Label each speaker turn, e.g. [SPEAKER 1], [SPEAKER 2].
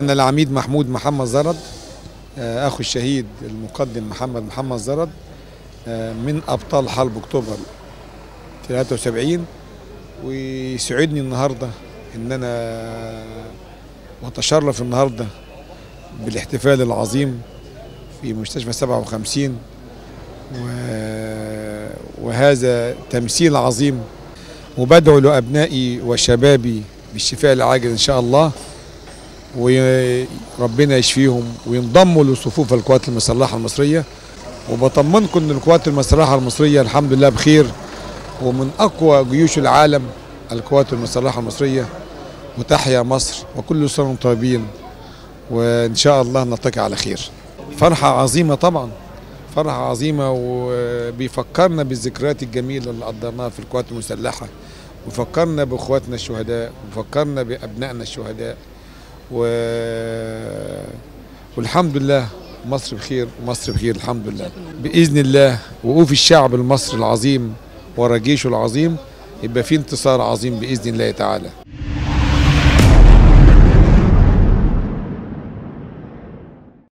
[SPEAKER 1] أنا العميد محمود محمد زرد آه، أخو الشهيد المقدم محمد محمد زرد آه، من أبطال حرب أكتوبر 73 ويسعدني النهاردة إن أنا وأتشرف النهاردة بالاحتفال العظيم في مستشفى 57 و- وهذا تمثيل عظيم وبدعو لأبنائي وشبابي بالشفاء العاجل إن شاء الله وربنا يشفيهم وينضموا لصفوف القوات المسلحة المصرية وبطمنكم ان القوات المسلحة المصرية الحمد لله بخير ومن اقوى جيوش العالم القوات المسلحة المصرية وتحيا مصر وكل سنة وانتم طيبين وان شاء الله نلتقي على خير فرحة عظيمة طبعا فرحة عظيمة وبيفكرنا بالذكريات الجميلة اللي قضيناها في القوات المسلحة وفكرنا باخواتنا الشهداء وفكرنا بابنائنا الشهداء و... والحمد لله مصر بخير مصر بخير الحمد لله باذن الله وقوف الشعب المصري العظيم ورا جيشه العظيم يبقى في انتصار عظيم باذن الله تعالى